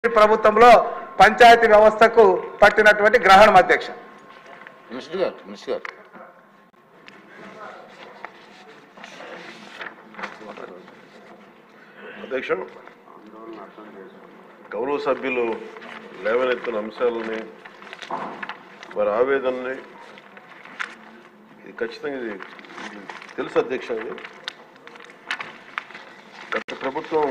ప్రభుత్వంలో పంచాయతీ వ్యవస్థకు పట్టినటువంటి గ్రహణం అధ్యక్ష మినిస్టర్ గారు మినిస్టర్ గారు అధ్యక్ష గౌరవ సభ్యులు లేవనెత్తిన అంశాలని వారి ఆవేదనని ఇది ఖచ్చితంగా ఇది ఇది తెలుసు అధ్యక్ష ఇది గత ప్రభుత్వం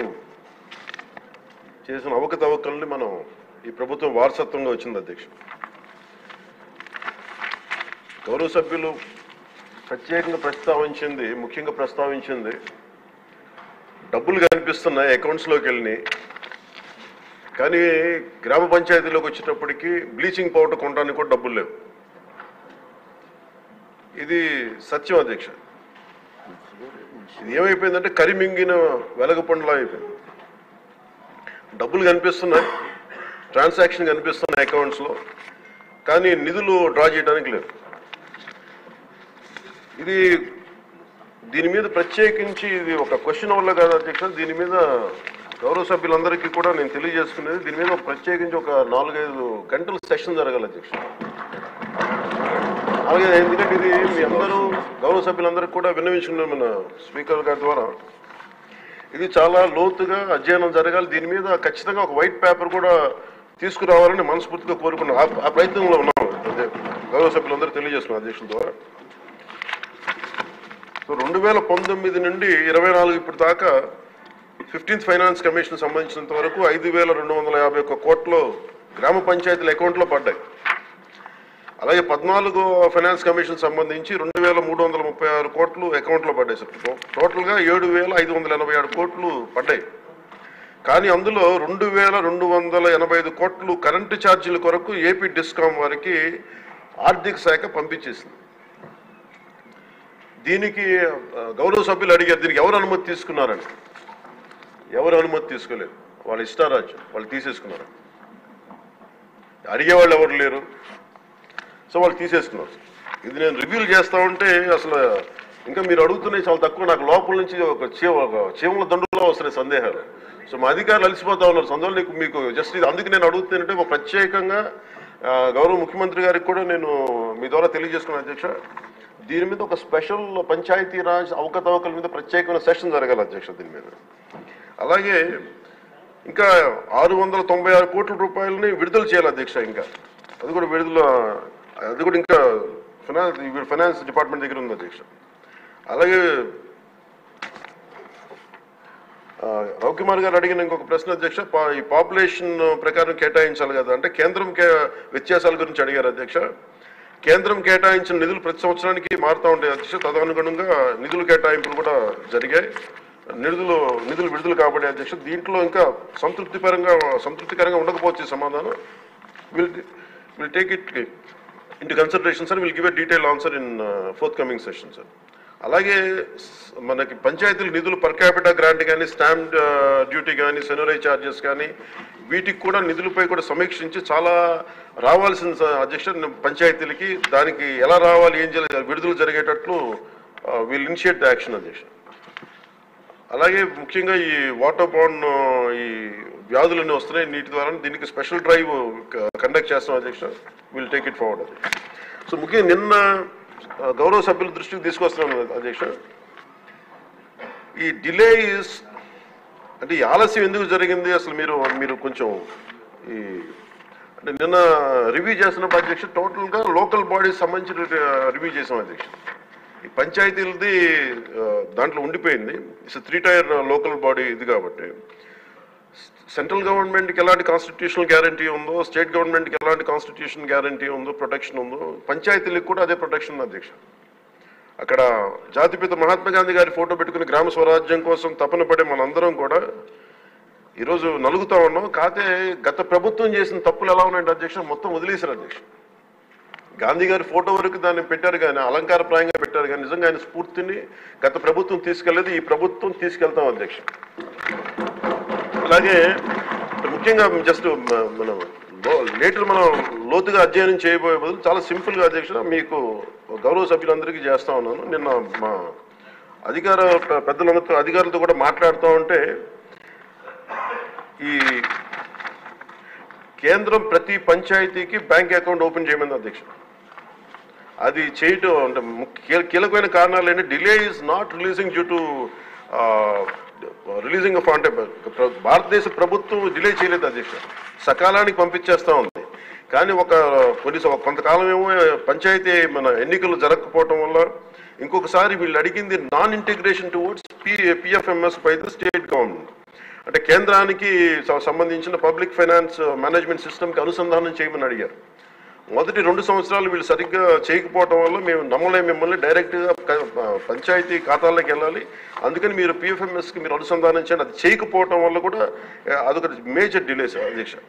చేసిన అవకతవకల్ని మనం ఈ ప్రభుత్వం వారసత్వంగా వచ్చింది అధ్యక్ష గౌరవ సభ్యులు ప్రత్యేకంగా ప్రస్తావించింది ముఖ్యంగా ప్రస్తావించింది డబ్బులు కనిపిస్తున్నాయి అకౌంట్స్లోకి వెళ్ళి కానీ గ్రామ పంచాయతీలోకి వచ్చేటప్పటికి బ్లీచింగ్ పౌడర్ కొనడానికి కూడా డబ్బులు లేవు ఇది సత్యం అధ్యక్ష ఇది ఏమైపోయిందంటే కరిమింగిన వెలగపండులా అయిపోయింది డబ్బులు కనిపిస్తున్నాయి ట్రాన్సాక్షన్ కనిపిస్తున్నాయి అకౌంట్స్లో కానీ నిధులు డ్రా చేయడానికి లేవు ఇది దీని మీద ప్రత్యేకించి ఇది ఒక క్వశ్చన్ వల్ల కాదు అధ్యక్ష దీని మీద గౌరవ సభ్యులందరికీ కూడా నేను తెలియజేసుకునేది దీని మీద ఒక ప్రత్యేకించి ఒక నాలుగైదు గంటల సెషన్ జరగాలి అధ్యక్ష అలాగే ఎందుకంటే ఇది మీ అందరూ గౌరవ సభ్యులందరికీ కూడా విన్నవించుకున్నాం మన స్పీకర్ గారి ద్వారా ఇది చాలా లోతుగా అధ్యయనం జరగాలి దీని మీద ఖచ్చితంగా ఒక వైట్ పేపర్ కూడా తీసుకురావాలని మనస్ఫూర్తిగా కోరుకున్నాం ఆ- ఆ ప్రయత్నంలో ఉన్నాం అదే గౌరవ సభ్యులందరూ తెలియజేస్తున్నాం అధ్యక్షుల ద్వారా సో రెండు వేల పంతొమ్మిది నుండి ఇరవై నాలుగు ఇప్పుడు దాకా ఫిఫ్టీన్త్ ఫైనాన్స్ కమిషన్ సంబంధించినంత వరకు ఐదు వేల రెండు వందల యాభై ఒక్క కోట్లు గ్రామ పంచాయతీల అకౌంట్లో పడ్డాయి అలాగే పద్నాలుగో ఫైనాన్స్ కమిషన్ సంబంధించి రెండు వేల మూడు వందల ముప్పై ఆరు కోట్లు అకౌంట్లో పడ్డాయి సార్ టో- టోటల్గా ఏడు వేల ఐదు వందల ఎనభై ఆరు కోట్లు పడ్డాయి కానీ అందులో రెండు వేల రెండు వందల ఎనభై ఐదు కోట్లు కరెంటు ఛార్జీల కొరకు ఏపీ డిస్కామ్ వారికి ఆర్థిక శాఖ పంపించేసింది దీనికి ఆ, గౌరవ సభ్యులు అడిగారు దీనికి ఎవరు అనుమతి తీసుకున్నారని ఎవరు అనుమతి తీసుకోలేదు వాళ్ళ ఇష్టారాజ్యం వాళ్ళు తీసేసుకున్నారు అడిగేవాళ్ళు ఎవరు లేరు సో వాళ్ళు తీసేసుకున్నారు ఇది నేను రివ్యూలు చేస్తా ఉంటే అసలు ఇంకా మీరు అడుగుతున్నాయి చాలా తక్కువ నాకు లోపల నుంచి ఒక చీమ ఒక చీమల దండులో వస్తున్నాయి సందేహాలు సో మా అధికారులు అలసిపోతా ఉన్నారు సందువల్ల నీకు మీకు జస్ట్ ఇది అందుకు నేను అడుగుతున్నానంటే ఒక ప్రత్యేకంగా ఆ, గౌరవ ముఖ్యమంత్రి గారికి కూడా నేను మీ ద్వారా తెలియజేసుకున్నాను అధ్యక్ష దీని మీద ఒక స్పెషల్ పంచాయతీ రాజ్ అవకతవకల మీద ప్రత్యేకమైన సెషన్ జరగాలి అధ్యక్ష దీని మీద అలాగే ఇంకా ఆరు వందల తొంభై ఆరు కోట్ల రూపాయలని విడుదల చేయాలి అధ్యక్ష ఇంకా అది కూడా విడుదల అది కూడా ఇంకా ఫైనాన్స్ ఫైనాన్స్ డిపార్ట్మెంట్ దగ్గర ఉంది అధ్యక్ష అలాగే ఆ, రవికుమార్ గారు అడిగిన ఇంకొక ప్రశ్న అధ్యక్ష పా- ఈ పాపులేషన్ ప్రకారం కేటాయించాలి కదా అంటే కేంద్రం కే వ్యత్యాసాల గురించి అడిగారు అధ్యక్ష కేంద్రం కేటాయించిన నిధులు ప్రతి సంవత్సరానికి మారుతూ ఉంటాయి అధ్యక్ష తదనుగుణంగా నిధులు కేటాయింపులు కూడా జరిగాయి నిధులు నిధులు విడుదల కాబట్టి అధ్యక్ష దీంట్లో ఇంకా సంతృప్తిపరంగా సంతృప్తికరంగా ఉండకపోవచ్చు ఈ సమాధానం will will take it into consideration sir will give a detail answer in forthcoming session sir అలాగే స్- మనకి పంచాయతీల నిధులు పర్ క్యాపిటల్ గ్రాంట్ కానీ స్టాంప్ డ్యూటీ కానీ సెనరై ఛార్జెస్ కానీ వీటికి కూడా నిధులపై కూడా సమీక్షించి చాలా రావాల్సిన స- అధ్యక్ష పంచాయతీలకి దానికి ఎలా రావాలి ఏం చేయాలి విడుదల జరిగేటట్లు విల్ ఇనిషియేట్ ద యాక్షన్ అధ్యక్ష అలాగే ముఖ్యంగా ఈ వాటర్ బాండ్ ఈ వ్యాధులన్నీ వస్తున్నాయి నీటి ద్వారా దీనికి స్పెషల్ డ్రైవ్ కండక్ట్ చేస్తాం అధ్యక్ష will take it forward so ముఖ్యంగా నిన్న ఆ, గౌరవ సభ్యుల దృష్టికి తీసుకొస్తున్నాం అధ్యక్ష ఈ డిలే ఇస్ అంటే ఈ ఆలస్యం ఎందుకు జరిగింది అసలు మీరు మీరు కొంచెం ఈ అంటే నిన్న రివ్యూ చేస్తున్నప్పుడు అధ్యక్ష టోటల్గా లోకల్ బాడీస్ సంబంధించిన రివ్యూ చేసాం అధ్యక్ష ఈ పంచాయతీలది ఆ, దాంట్లో ఉండిపోయింది it's three tier local body ఇది కాబట్టి సెంట్రల్ గవర్నమెంట్కి ఎలాంటి కాన్స్టిట్యూషనల్ గ్యారంటీ ఉందో స్టేట్ గవర్నమెంట్కి ఎలాంటి కాన్స్టిట్యూషన్ గ్యారంటీ ఉందో ప్రొటెక్షన్ ఉందో పంచాయతీలకు కూడా అదే ప్రొటెక్షన్ ఉంది అధ్యక్ష అక్కడ జాతిపిత మహాత్మా గాంధీ గారి ఫోటో పెట్టుకుని గ్రామ స్వరాజ్యం కోసం తపన పడే మనందరం కూడా ఈరోజు నలుగుతా ఉన్నాం కాకపోతే గత ప్రభుత్వం చేసిన తప్పులు ఎలా ఉన్నాయంటే అధ్యక్ష మొత్తం వదిలేశారు అధ్యక్ష గాంధీ గారి ఫోటో వరకు దాన్ని పెట్టారు కానీ అలంకారప్రాయంగా పెట్టారు కానీ నిజంగా ఆయన స్ఫూర్తిని గత ప్రభుత్వం తీసుకెళ్లేదు ఈ ప్రభుత్వం తీసుకెళ్తాం అధ్యక్ష అలాగే ముఖ్యంగా జస్ట్ మనం లేటర్ మనం లోతుగా అధ్యయనం చేయబోయే బదులు చాలా సింపుల్గా అధ్యక్ష మీకు గౌరవ సభ్యులందరికీ చేస్తా ఉన్నాను నిన్న మా అధికార పె- పెద్దలందరితో అధికారులతో కూడా మాట్లాడుతూ ఉంటే ఈ కేంద్రం ప్రతి పంచాయతీకి బ్యాంక్ అకౌంట్ ఓపెన్ చేయమంది అధ్యక్ష అది చేయటం అంటే ముఖ్య- కీల- కీలకమైన కారణాలు ఏంటి delay is not releasing due to releasing of అంటే ప్ర- భారతదేశ ప్రభుత్వం డిలే చేయలేదు అధ్యక్ష సకాలానికి పంపించేస్తా ఉంది కానీ ఒక కొన్ని సం- కొంతకాలం ఏమో పంచాయతీ మన ఎన్నికలు జరగకపోవటం వల్ల ఇంకొకసారి వీళ్ళు అడిగింది non integration towards P PFMS by the state government అంటే కేంద్రానికి స- సంబంధించిన పబ్లిక్ ఫైనాన్స్ మేనేజ్మెంట్ సిస్టమ్కి అనుసంధానం చేయమని అడిగారు మొదటి రెండు సంవత్సరాలు వీళ్ళు సరిగ్గా చేయకపోవటం వల్ల మేము నమ్మలేం మిమ్మల్ని డైరెక్ట్గా క- పంచాయతీ ఖాతాల్లోకి వెళ్ళాలి అందుకని మీరు పిఎఫ్ఎంఎస్కి మీరు అనుసంధానం చేయండి అది చేయకపోవటం వల్ల కూడా ఆ, అదొక మేజర్ డిలేస్ అధ్యక్ష